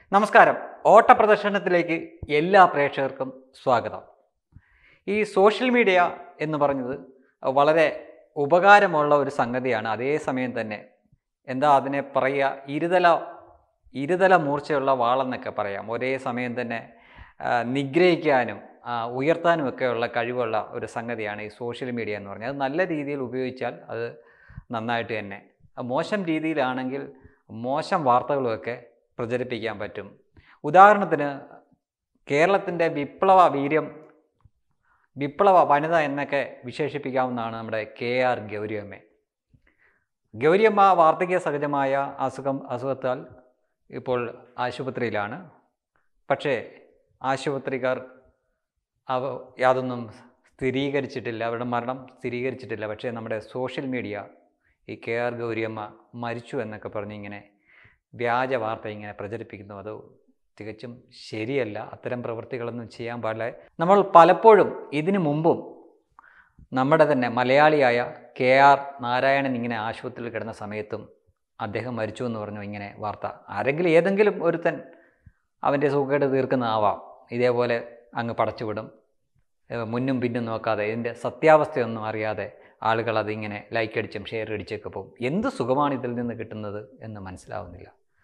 നമസ്കാരം ഓട്ടപ്രദർശനത്തിലേക്ക് എല്ലാ പ്രേക്ഷകർക്കും സ്വാഗതം ഈ സോഷ്യൽ മീഡിയ എന്ന് പറഞ്ഞത് വളരെ ഉപകാരമുള്ള ഒരു സംഗതിയാണ് അതേസമയം തന്നെ എന്താ അതിനെ പറയുക ഇരുതല ഇരുതല മൂർച്ചയുള്ള വാളെന്നൊക്കെ പറയാം ഒരേ സമയം തന്നെ ആ, നിഗ്രഹിക്കാനും ആ, ഉയർത്താനും ഒക്കെയുള്ള കഴിവുള്ള ഒരു സംഗതിയാണ് ഈ സോഷ്യൽ മീഡിയ എന്ന് പറഞ്ഞാൽ അത് നല്ല രീതിയിൽ ഉപയോഗിച്ചാൽ അത് നന്നായിട്ട് തന്നെ മോശം രീതിയിലാണെങ്കിൽ മോശം വാർത്തകളുമൊക്കെ പ്രചരിപ്പിക്കാൻ പറ്റും ഉദാഹരണത്തിന് കേരളത്തിൻ്റെ വിപ്ലവ വീര്യം വിപ്ലവ വനിത എന്നൊക്കെ വിശേഷിപ്പിക്കാവുന്നതാണ് നമ്മുടെ കെ ആർ ഗൗരിയമ്മ ഗൗരിയമ്മ വാർദ്ധക്യ സഹജമായ അസുഖം അസുഖത്താൽ ഇപ്പോൾ ആശുപത്രിയിലാണ് പക്ഷേ ആശുപത്രിക്കാർ അവ യാതൊന്നും സ്ഥിരീകരിച്ചിട്ടില്ല അവരുടെ മരണം സ്ഥിരീകരിച്ചിട്ടില്ല പക്ഷേ നമ്മുടെ സോഷ്യൽ മീഡിയ ഈ കെ ആർ ഗൗരിയമ്മ മരിച്ചു എന്നൊക്കെ പറഞ്ഞ് ഇങ്ങനെ വ്യാജ വാർത്ത ഇങ്ങനെ പ്രചരിപ്പിക്കുന്നു അത് തികച്ചും ശരിയല്ല അത്തരം പ്രവൃത്തികളൊന്നും ചെയ്യാൻ പാടില്ല നമ്മൾ പലപ്പോഴും ഇതിനു മുമ്പും നമ്മുടെ തന്നെ മലയാളിയായ കെ ആർ നാരായണൻ ഇങ്ങനെ ആശുപത്രിയിൽ കിടന്ന സമയത്തും അദ്ദേഹം മരിച്ചു എന്ന് പറഞ്ഞു ഇങ്ങനെ വാർത്ത ആരെങ്കിലും ഏതെങ്കിലും ഒരുത്തൻ അവൻ്റെ സുഖക്കേട് തീർക്കുന്നതാവാം ഇതേപോലെ അങ്ങ് പടച്ചുവിടും ഏഹ് മുന്നും പിന്നും നോക്കാതെ ഇതിൻ്റെ സത്യാവസ്ഥയൊന്നും അറിയാതെ ആളുകൾ അതിങ്ങനെ ലൈക്ക് അടിച്ചും ഷെയർ അടിച്ചൊക്കെ പോകും എന്ത് സുഖമാണ് ഇതിൽ നിന്ന് കിട്ടുന്നത് എന്ന് മനസ്സിലാവുന്നില്ല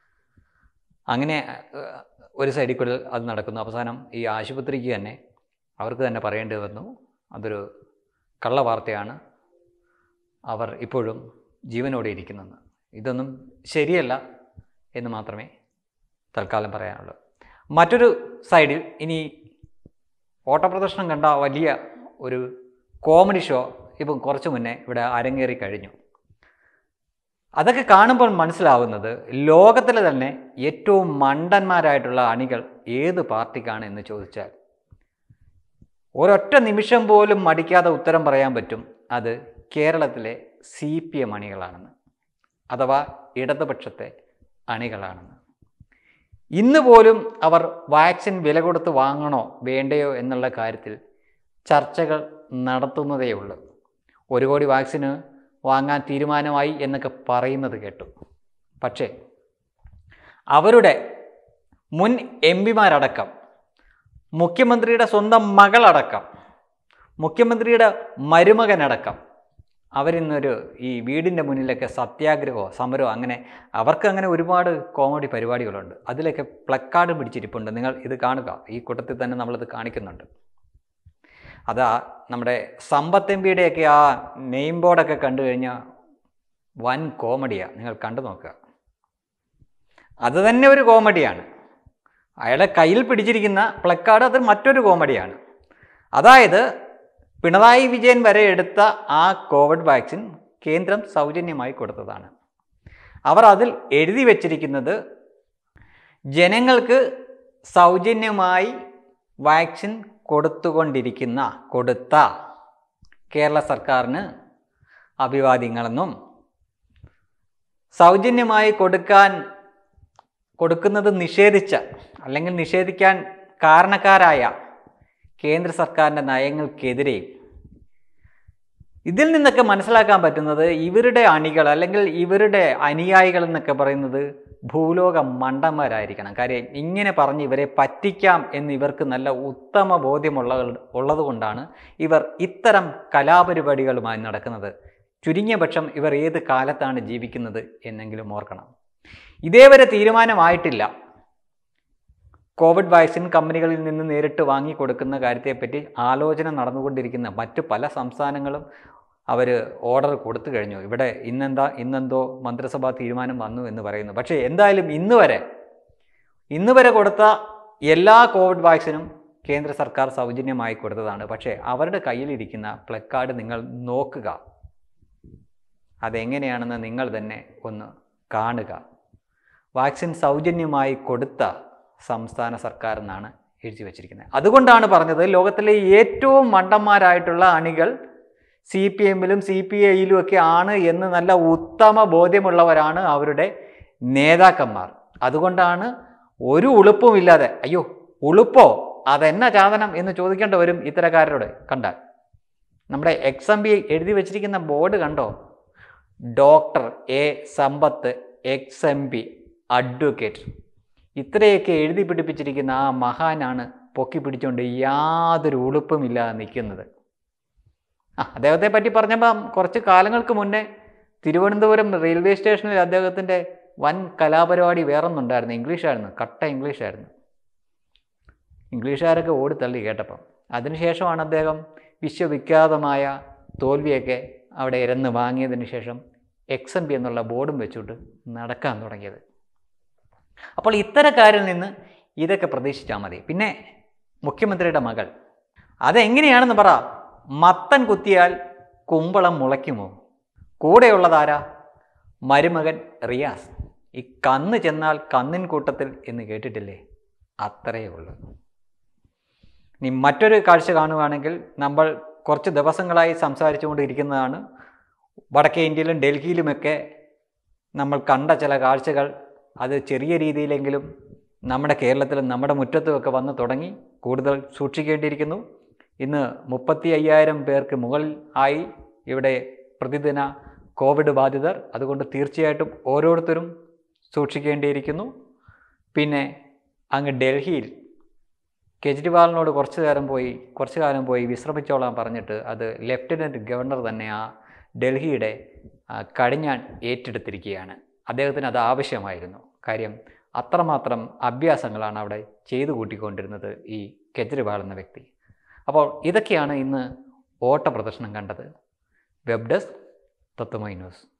അങ്ങനെ ഏഹ്, ഒരു സൈഡിൽ കൂടെ അത് നടക്കുന്നു അവസാനം ഈ ആശുപത്രിക്ക് തന്നെ അവർക്ക് തന്നെ പറയേണ്ടി വന്നു അതൊരു കള്ള വാർത്തയാണ് അവർ ഇപ്പോഴും ജീവനോടെ ഇരിക്കുന്നെന്ന് ഇതൊന്നും ശരിയല്ല എന്ന് മാത്രമേ തൽക്കാലം പറയാനുള്ളൂ മറ്റൊരു സൈഡിൽ ഇനി ഓട്ടപ്രദർശനം കണ്ട വലിയ ഒരു കോമഡി ഷോ ഇപ്പം കുറച്ച് മുന്നേ ഇവിടെ അരങ്ങേറി കഴിഞ്ഞു അതൊക്കെ കാണുമ്പോൾ മനസ്സിലാവുന്നത് ലോകത്തിലെ തന്നെ ഏറ്റവും മണ്ടന്മാരായിട്ടുള്ള അണികൾ ഏത് പാർട്ടിക്കാണ് എന്ന് ചോദിച്ചാൽ ഒരൊറ്റ നിമിഷം പോലും മടിക്കാതെ ഉത്തരം പറയാൻ പറ്റും അത് കേരളത്തിലെ സി പി എം അണികളാണെന്ന് അഥവാ ഇടതുപക്ഷത്തെ അണികളാണെന്ന് ഇന്ന് പോലും അവർ വാക്സിൻ വില കൊടുത്ത് വാങ്ങണോ വേണ്ടയോ എന്നുള്ള കാര്യത്തിൽ ചർച്ചകൾ നടത്തുന്നതേ ഉള്ളൂ ഒരു കോടി വാക്സിന് വാങ്ങാൻ തീരുമാനമായി എന്നൊക്കെ പറയുന്നത് കേട്ടു പക്ഷേ അവരുടെ മുൻ എം പിമാരടക്കം മുഖ്യമന്ത്രിയുടെ സ്വന്തം മകളടക്കം മുഖ്യമന്ത്രിയുടെ മരുമകനടക്കം അവരിന്നൊരു ഈ വീടിൻ്റെ മുന്നിലൊക്കെ സത്യാഗ്രഹമോ സമരമോ അങ്ങനെ അവർക്ക് അങ്ങനെ ഒരുപാട് കോമഡി പരിപാടികളുണ്ട് അതിലൊക്കെ പ്ലക്കാർഡ് പിടിച്ചിരിപ്പുണ്ട് നിങ്ങൾ ഇത് കാണുക ഈ കൂട്ടത്തിൽ തന്നെ നമ്മളിത് കാണിക്കുന്നുണ്ട് അതാ നമ്മുടെ സമ്പത്ത് എം പിയുടെയൊക്കെ ആ നെയിം ബോർഡൊക്കെ കണ്ടു കഴിഞ്ഞാൽ വൻ കോമഡിയാണ് നിങ്ങൾ കണ്ടു നോക്കുക അത് തന്നെ ഒരു കോമഡിയാണ് അയാളെ കയ്യിൽ പിടിച്ചിരിക്കുന്ന പ്ലക്കാർഡ് അത് മറ്റൊരു കോമഡിയാണ് അതായത് പിണറായി വിജയൻ വരെ എടുത്ത ആ കോവിഡ് വാക്സിൻ കേന്ദ്രം സൗജന്യമായി കൊടുത്തതാണ് അവർ അതിൽ എഴുതി വച്ചിരിക്കുന്നത് ജനങ്ങൾക്ക് സൗജന്യമായി വാക്സിൻ കൊടുത്തുകൊണ്ടിരിക്കുന്ന കൊടുത്ത കേരള സർക്കാരിന് അഭിവാദ്യങ്ങളെന്നും സൗജന്യമായി കൊടുക്കാൻ കൊടുക്കുന്നത് നിഷേധിച്ച അല്ലെങ്കിൽ നിഷേധിക്കാൻ കാരണക്കാരായ കേന്ദ്ര സർക്കാരിൻ്റെ നയങ്ങൾക്കെതിരെ ഇതിൽ നിന്നൊക്കെ മനസ്സിലാക്കാൻ പറ്റുന്നത് ഇവരുടെ അണികൾ അല്ലെങ്കിൽ ഇവരുടെ അനുയായികൾ എന്നൊക്കെ പറയുന്നത് ഭൂലോക മണ്ടന്മാരായിരിക്കണം കാര്യം ഇങ്ങനെ പറഞ്ഞ് ഇവരെ പറ്റിക്കാം എന്ന് ഇവർക്ക് നല്ല ഉത്തമ ബോധ്യമുള്ള ഉള്ളതുകൊണ്ടാണ് ഇവർ ഇത്തരം കലാപരിപാടികളുമായി നടക്കുന്നത് ചുരുങ്ങിയ പക്ഷം ഇവർ ഏത് കാലത്താണ് ജീവിക്കുന്നത് എന്നെങ്കിലും ഓർക്കണം ഇതേവരെ തീരുമാനമായിട്ടില്ല കോവിഡ് വാക്സിൻ കമ്പനികളിൽ നിന്ന് നേരിട്ട് വാങ്ങി കൊടുക്കുന്ന കാര്യത്തെപ്പറ്റി ആലോചന നടന്നുകൊണ്ടിരിക്കുന്ന മറ്റ് പല സംസ്ഥാനങ്ങളും അവർ ഓർഡർ കൊടുത്തു കഴിഞ്ഞു ഇവിടെ ഇന്നെന്താ ഇന്നെന്തോ മന്ത്രിസഭാ തീരുമാനം വന്നു എന്ന് പറയുന്നു പക്ഷേ എന്തായാലും ഇന്ന് വരെ ഇന്ന് വരെ കൊടുത്ത എല്ലാ കോവിഡ് വാക്സിനും കേന്ദ്ര സർക്കാർ സൗജന്യമായി കൊടുത്തതാണ് പക്ഷേ അവരുടെ കയ്യിലിരിക്കുന്ന പ്ലക്കാർഡ് നിങ്ങൾ നോക്കുക അതെങ്ങനെയാണെന്ന് നിങ്ങൾ തന്നെ ഒന്ന് കാണുക വാക്സിൻ സൗജന്യമായി കൊടുത്ത സംസ്ഥാന സർക്കാർ എന്നാണ് എഴുതി വച്ചിരിക്കുന്നത് അതുകൊണ്ടാണ് പറഞ്ഞത് ലോകത്തിലെ ഏറ്റവും മണ്ടന്മാരായിട്ടുള്ള അണികൾ സി പി എമ്മിലും സി പി ഐയിലും ഒക്കെ ആണ് എന്ന് നല്ല ഉത്തമ ബോധ്യമുള്ളവരാണ് അവരുടെ നേതാക്കന്മാർ അതുകൊണ്ടാണ് ഒരു ഉളുപ്പുമില്ലാതെ അയ്യോ ഉളുപ്പോ അതെന്നാ ചാതനം എന്ന് ചോദിക്കേണ്ടി വരും ഇത്തരക്കാരോട് കണ്ടാൽ നമ്മുടെ എക്സ് എം ബി എഴുതി വച്ചിരിക്കുന്ന ബോർഡ് കണ്ടോ doctor A Sampath ex M P advocate ഇത്രയൊക്കെ എഴുതി പിടിപ്പിച്ചിരിക്കുന്ന ആ മഹാനാണ് പൊക്കി പിടിച്ചുകൊണ്ട് യാതൊരു ഉളുപ്പുമില്ലാതെ നിൽക്കുന്നത് ആ അദ്ദേഹത്തെ പറ്റി പറഞ്ഞപ്പം കുറച്ച് കാലങ്ങൾക്ക് മുന്നേ തിരുവനന്തപുരം റെയിൽവേ സ്റ്റേഷനിൽ അദ്ദേഹത്തിൻ്റെ വൻ കലാപരിപാടി വേറൊന്നുണ്ടായിരുന്നു ഇംഗ്ലീഷായിരുന്നു കട്ട ഇംഗ്ലീഷായിരുന്നു ഇംഗ്ലീഷുകാരൊക്കെ ഓടിത്തള്ളി കേട്ടപ്പം അതിനുശേഷമാണ് അദ്ദേഹം വിശ്വവിഖ്യാതമായ തോൽവിയൊക്കെ അവിടെ ഇരന്ന് വാങ്ങിയതിന് ശേഷം എക്സ് എൻ പി എന്നുള്ള ബോർഡും വെച്ചുകൊണ്ട് നടക്കാൻ തുടങ്ങിയത് അപ്പോൾ ഇത്തരക്കാരിൽ നിന്ന് ഇതൊക്കെ പ്രതീക്ഷിച്ചാൽ മതി പിന്നെ മുഖ്യമന്ത്രിയുടെ മകൾ അതെങ്ങനെയാണെന്ന് പറ മത്തൻ കുത്തിയാൽ കുമ്പളം മുളയ്ക്കുമോ കൂടെയുള്ളതാരാ മരുമകൻ റിയാസ് ഈ കന്ന് ചെന്നാൽ കന്നിൻ കൂട്ടത്തിൽ എന്ന് കേട്ടിട്ടില്ലേ അത്രയേ ഉള്ളൂ ഇനി മറ്റൊരു കാഴ്ച കാണുകയാണെങ്കിൽ നമ്മൾ കുറച്ച് ദിവസങ്ങളായി സംസാരിച്ചുകൊണ്ടിരിക്കുന്നതാണ് വടക്കേ ഇന്ത്യയിലും ഡൽഹിയിലുമൊക്കെ നമ്മൾ കണ്ട ചില കാഴ്ചകൾ അത് ചെറിയ രീതിയിലെങ്കിലും നമ്മുടെ കേരളത്തിലും നമ്മുടെ മുറ്റത്തുമൊക്കെ വന്ന് തുടങ്ങി കൂടുതൽ സൂക്ഷിക്കേണ്ടിയിരിക്കുന്നു ഇന്ന് മുപ്പത്തി അയ്യായിരം പേർക്ക് മുകളിൽ ആയി ഇവിടെ പ്രതിദിന കോവിഡ് ബാധിതർ അതുകൊണ്ട് തീർച്ചയായിട്ടും ഓരോരുത്തരും സൂക്ഷിക്കേണ്ടിയിരിക്കുന്നു പിന്നെ അങ്ങ് ഡൽഹിയിൽ കെജ്രിവാളിനോട് കുറച്ച് നേരം പോയി കുറച്ച് കാലം പോയി വിശ്രമിച്ചോളാൻ പറഞ്ഞിട്ട് അത് ലഫ്റ്റനൻറ്റ് ഗവർണർ തന്നെ ആ ഡൽഹിയുടെ ആ, കടിഞ്ഞാൺ ഏറ്റെടുത്തിരിക്കുകയാണ് അദ്ദേഹത്തിന് അത് ആവശ്യമായിരുന്നു കാര്യം അത്രമാത്രം അഭ്യാസങ്ങളാണ് അവിടെ ചെയ്തു കൂട്ടിക്കൊണ്ടിരുന്നത് ഈ കെജ്രിവാൾ എന്ന വ്യക്തി അപ്പോൾ ഇതൊക്കെയാണ് ഇന്ന് ഓട്ട പ്രദർശനം കണ്ടത് വെബ് ഡെസ്ക് തത്വമൈ ന്യൂസ്